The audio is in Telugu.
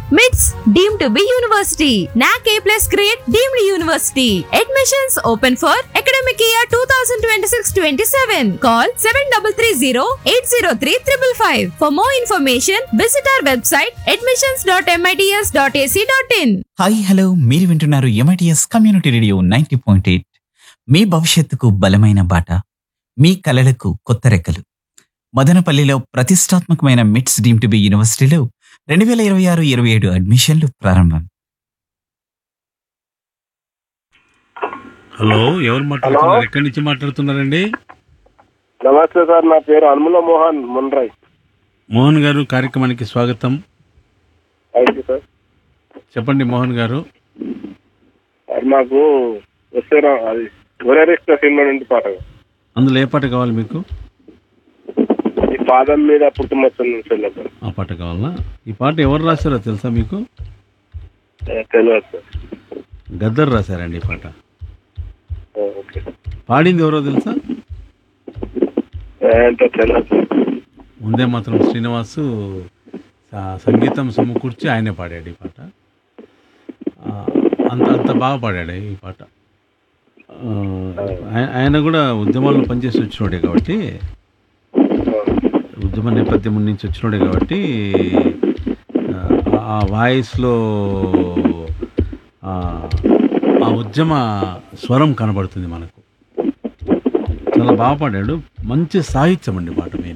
MITS deemed to be university. NAC A plus grade deemed university. Admissions open for academic year 2026-27. Call 7330-803-555. For more information, visit our website admissions.mits.ac.in. Hi hello మీరు వింటున్నారు MITS community radio ninety point eight మీ భవిష్యత్తుకు బలమైన బాట మీ కలలకు కొత్త రెక్కలు మదనపల్లిలో ప్రతిష్టాత్మకమైన మిట్స్ డీమ్ టు బి యూనివర్సిటీలో రెండు వేల ఇరవై ఆరు ఇరవై ఏడు అడ్మిషన్లు ప్రారంభం హలో ఎవరు మాట్లాడుతున్నారు ఎక్కడి నుంచి మాట్లాడుతున్నారండి నమస్తే సార్ నా పేరు అనుముల మోహన్ మున్రాయ్ మోహన్ గారు కార్యక్రమానికి స్వాగతం థ్యాంక్ యూ సార్ చెప్పండి మోహన్ గారు అది మాకు వస్తేనా అది ఒరేరిస్ట సినిమా నుండి పాట అందులో ఏ పాట కావాలి మీకు ఈ పాదం మీద పుట్టుమచ్చని నుంచి వెళ్ళాం సార్ ఆ పాట కావాలా ఈ పాట ఎవరు రాశారో తెలుసా మీకు ఏ, తెలియదు సార్ గద్దర్ రాశారండి ఈ పాట ఏ, ఓకే పాడింది ఎవరో తెలుసా ఏంటో తెలియదు సార్ ముందే మాత్రం శ్రీనివాసు స- సంగీతం సమకూర్చి ఆయనే పాడాడు ఈ పాట ఆ, అంత అంత బాగా పాడాడు ఈ పాట ఆ, ఆయ- ఆయన కూడా ఉద్యమాల్లో పనిచేసి వచ్చినోడే కాబట్టి ఉద్యమ నేపథ్యం నుంచి వచ్చినోడే కాబట్టి ఆ, ఆ వాయిస్లో ఆ ఆ ఉద్యమ స్వరం కనబడుతుంది మనకు చాలా బాగా పాడాడు మంచి సాహిత్యం అండి పాట మెయిన్